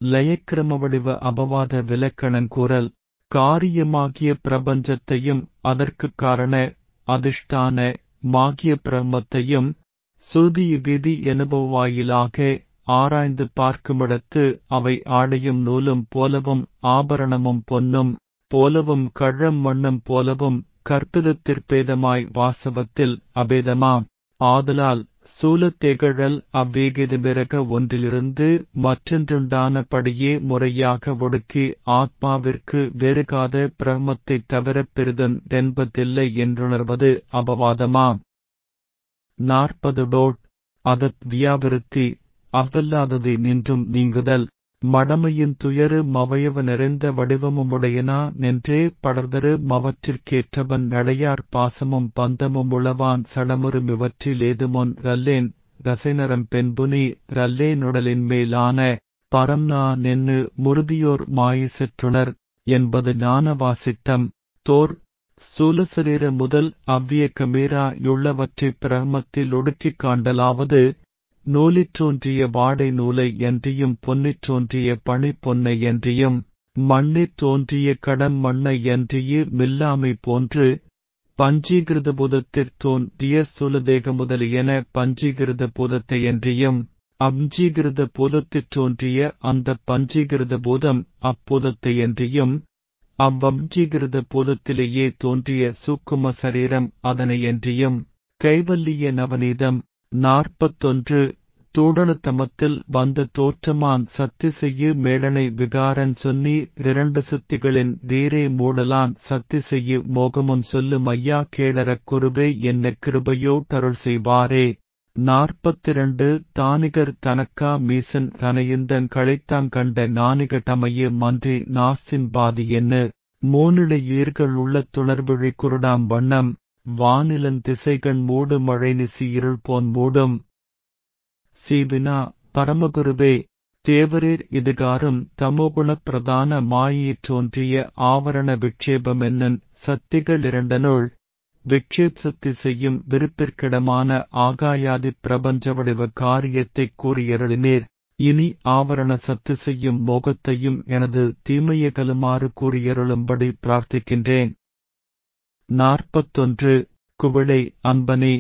லயக்கிரமவடிவ அபவாத விலக்கணங்கூறல் காரியமாகிய பிரபஞ்சத்தையும் அதற்குக் காரண அதிஷ்டான மாகிய பிரமத்தையும் சுருதியுகிதி எனபவாயிலாக ஆராய்ந்து பார்க்குமிடத்து அவை ஆடையும் நூலும் போலவும் ஆபரணமும் பொன்னும் போலவும் கழம் மண்ணும் போலவும் கற்பிதத்திற்பேதமாய் வாசவத்தில் அபேதமாம் ஆதலால் சூலத்தேகழல் அவ்வேகிதமிரக ஒன்றிலிருந்து மற்றொன்றுண்டானபடியே முறையாக ஒடுக்கி ஆத்மாவிற்கு வெறுகாத பிரமத்தைத் தவிரப் பெரிதென்பதில்லை என்றுணர்வது அபவாதமாம் நாற்பது டோட் அதத் வியாபிருத்தி அவ்வல்லாதது நின்றும் நீங்குதல் மடமையின் துயரு மவயவ நிறைந்த வடிவமுமுடையனா நின்றே படர்தரு மவற்றிற்கேற்றவன் நடையார் பாசமும் பந்தமும் உளவான் சடமுறுமிவற்றிலேதுமொன் ரல்லேன் ரசைனரம் பெண்புனி ரல்லேனுடலின் மேலான பரம்நா நின்னு முருதியோர் மாயிசற்றுணர் என்பது ஞானவாசிட்டம் தோர் சூலசரீர முதல் அவ்வியக்கமீரா யுள்ளவற்றைப் பிரமத்தில் ஒடுக்கிக் காண்டலாவது நூலிற்றோன்றிய வாடை நூலை என்றியும் பொன்னிற்றோன்றிய பணி பொன்னை என்றியும் மண்ணிற் தோன்றிய கடம் மண்ணை என்றியு மில்லாமை போன்று பஞ்சீகிருத பூதத்திற் தோன்றிய சுலதேக முதலியன பஞ்சீகிருத பூதத்தை என்றியும் அஞ்சீகிருத பூதத்திற் தோன்றிய அந்த பஞ்சீகிருத பூதம் அப்பூதத்தை என்றியும் அவ்வஞ்சீகிருத பூதத்திலேயே தோன்றிய சூக்கும சரீரம் அதனை என்றியும் கைவல்லிய நவநீதம் நாற்பத்தொன்று தூடனுத்தமத்தில் வந்த தோற்றமான் சத்தி செய்யு மேடனை விகாரன் சொன்னி இரண்டு சித்திகளின் தீரே மூடலான் சத்தி செய்யு மோகமும் சொல்லும் ஐயா கேடரக் குருபே என்ன கிருபையோ தருள் செய்வாரே நாற்பத்திரண்டு தானிகர் தனக்கா மீசன் தனையுந்தன் கழைத்தாங்கண்ட நானிக தமைய மன்றி நாசின் பாதி என்ன மூனிலை ஈர்கள் உள்ள துணர்விழி குருடாம் வண்ணம் வானிலன் திசைகண் மூடு மழை நிசி இருள் போன் மூடும் சீவினா பரமகுருவே தேவரீர் இதுகாரும் தமோகுணப் பிரதான மாயிற் தோன்றிய ஆவரண விக்ஷேபமென்னன் சத்திகள் இரண்டனுள் விக்ஷேப் சக்தி செய்யும் விருப்பிற்கிடமான ஆகாயாதி பிரபஞ்ச வடிவ காரியத்தைக் கூறியருளினீர் இனி ஆவரண சத்து செய்யும் மோகத்தையும் எனது தீமைய கலுமாறு கூறியருளும்படி பிரார்த்திக்கின்றேன் நாற்பத்தொன்று குவிளை அன்பனே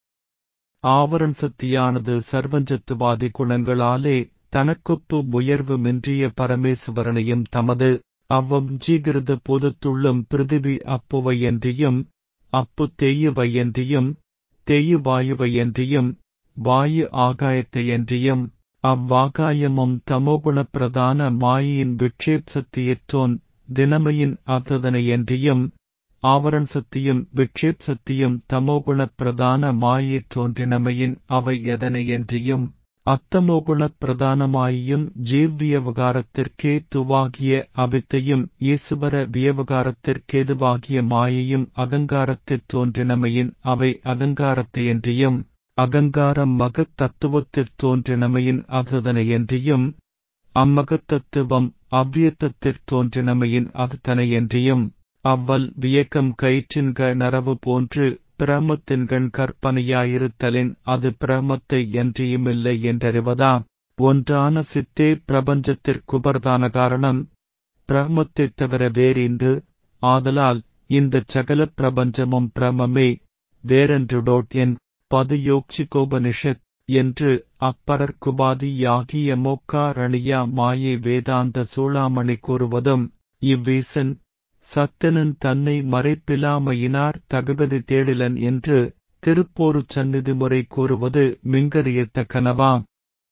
ஆவரன் சக்தியானது சர்வஞ்சத்துவாதி குணங்களாலே தனக்கொப்பு உயர்வு மின்றிய பரமேசுவரனையும் தமது அவ்வஞ்சீகிருத பூதத்துள்ளும் பிருதிவி அப்புவையன்றியும் அப்பு தேயுவையன்றியும் தேயு வாயுவையன்றியும் வாயு ஆகாயத்தையன்றியும் அவ்வாகாயமும் தமோகுணப் பிரதான மாயின் விக்ஷேப் சக்தியற்றோன் தினமையின் அத்ததனையன்றியும் ஆவரன் சக்தியும் விக்ஷேப் சக்தியும் தமோகுணப் பிரதான மாயிற்றோன்றினமையின் அவை எதனையன்றியும் அத்தமோகுணப் பிரதானமாயும் ஜீவ்வியவகாரத்திற்கே துவாகிய அவித்தையும் ஈசுவர வியவகாரத்திற்கேதுவாகிய மாயையும் அகங்காரத்திற் தோன்றினமையின் அவை அகங்காரத்தையன்றியும் அகங்காரம் மகத் தத்துவத்திற் தோன்றினமையின் அகுதனையன்றியும் அம்மகத்தத்துவம் அவ்வியத்தத்திற் தோன்றினமையின் அகுதனையன்றியும் அவ்வல் வியக்கம் கயிற்றின்க நரவு போன்று பிரமத்தின்கண் கற்பனையாயிருத்தலின் அது பிரமத்தை என்றியுமில்லை என்றறிவதா ஒன்றான சித்தே பிரபஞ்சத்திற்குபர்தான காரணம் பிரமத்தைத் தவிர வேறின்று ஆதலால் இந்தச் சகல பிரபஞ்சமும் பிரமமே வேறென்றுடோட் என் பதுயோக்ஷிகோபனிஷத் என்று அப்பரர்க்குபாதியாகிய மோக்காரணியா மாயை வேதாந்த சூளாமணி கூறுவதும் இவ்வீசன் சத்தனன் தன்னை மறைப்பிலாமையினார் தகுகதி தேடிலன் என்று திருப்போருச் சந்நிதி முறை கூறுவது மிங்கறியத்தக்கனவாம்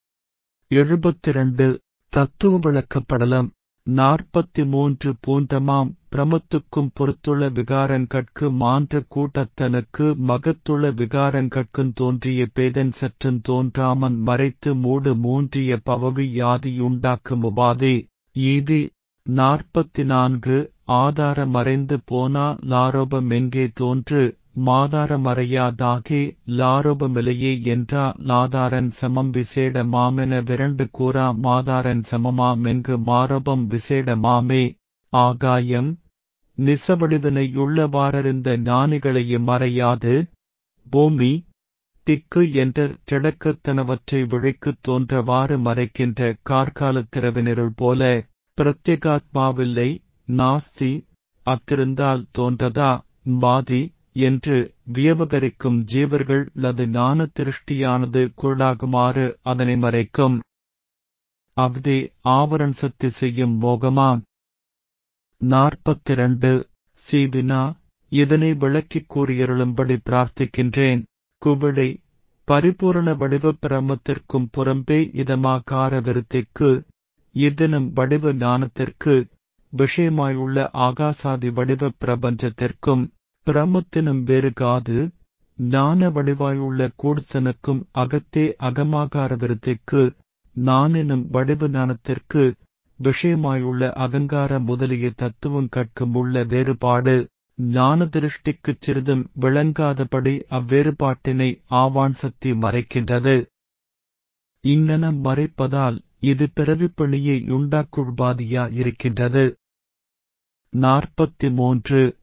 எழுபத்திரண்டு தத்துவ விளக்கப்படலம் நாற்பத்தி மூன்று பூந்தமாம் பிரமத்துக்கும் பொறுத்துள்ள விகாரங்கட்கு மான்ற கூட்டத்தனுக்கு மகத்துள்ள விகாரங்கட்குந் தோன்றிய பேதன் சற்றுந் தோன்றாமன் மறைத்து மூடு மூன்றிய பவவி யாதியுண்டாக்கும் உபாதே ஈதி நாற்பத்தி நான்கு ஆதார மறைந்து போனா லாரோபம் எங்கே தோன்று மாதார மறையாதாகே லாரோபமிலையே என்றா லாதாரன் சமம் விசேட மாமென விரண்டு கூறா மாதாரன் சமமா மெங்கு மாரோபம் விசேட மாமே ஆகாயம் நிசவடிதனை உள்ளவாரறிந்த ஞானிகளையும் மறையாது பூமி திக்கு என்ற கிழக்கத்தனவற்றை விழிக்குத் தோன்றவாறு மறைக்கின்ற கார்காலத்திரவினருள் போல பிரத்யேகாத்மாவில்லை நாஸ்தி அத்திருந்தால் தோன்றதா பாதி என்று வியவகரிக்கும் ஜீவர்கள் லது ஞான திருஷ்டியானது குருடாகுமாறு அதனை மறைக்கும் அவ்தே ஆவரண் சக்தி செய்யும் மோகமாம் நாற்பத்திரண்டு சீவினா இதனை விளக்கிக் கூறியருளும்படி பிரார்த்திக்கின்றேன் குவிடை பரிபூரண வடிவ பிரமத்திற்கும் புறம்பே இதமாகார விருத்திக்கு இதனும் வடிவ ஞானத்திற்கு விஷயமாயுள்ள ஆகாசாதி வடிவ பிரபஞ்சத்திற்கும் பிரமத்தினும் வேறுகாது ஞான வடிவாயுள்ள கூடுசனுக்கும் அகத்தே அகமாகார விருத்திக்கு நானெனும் வடிவ ஞானத்திற்கு விஷயமாயுள்ள அகங்கார முதலிய தத்துவம் கற்கும் உள்ள வேறுபாடு ஞான திருஷ்டிக்குச் சிறிதும் விளங்காதபடி அவ்வேறுபாட்டினை ஆவான் சக்தி மறைக்கின்றது இங்ஙன மறைப்பதால் இது பிறவிப்பணியை உண்டாக்குள்பாதியா இருக்கின்றது நாற்பத்தி மூன்று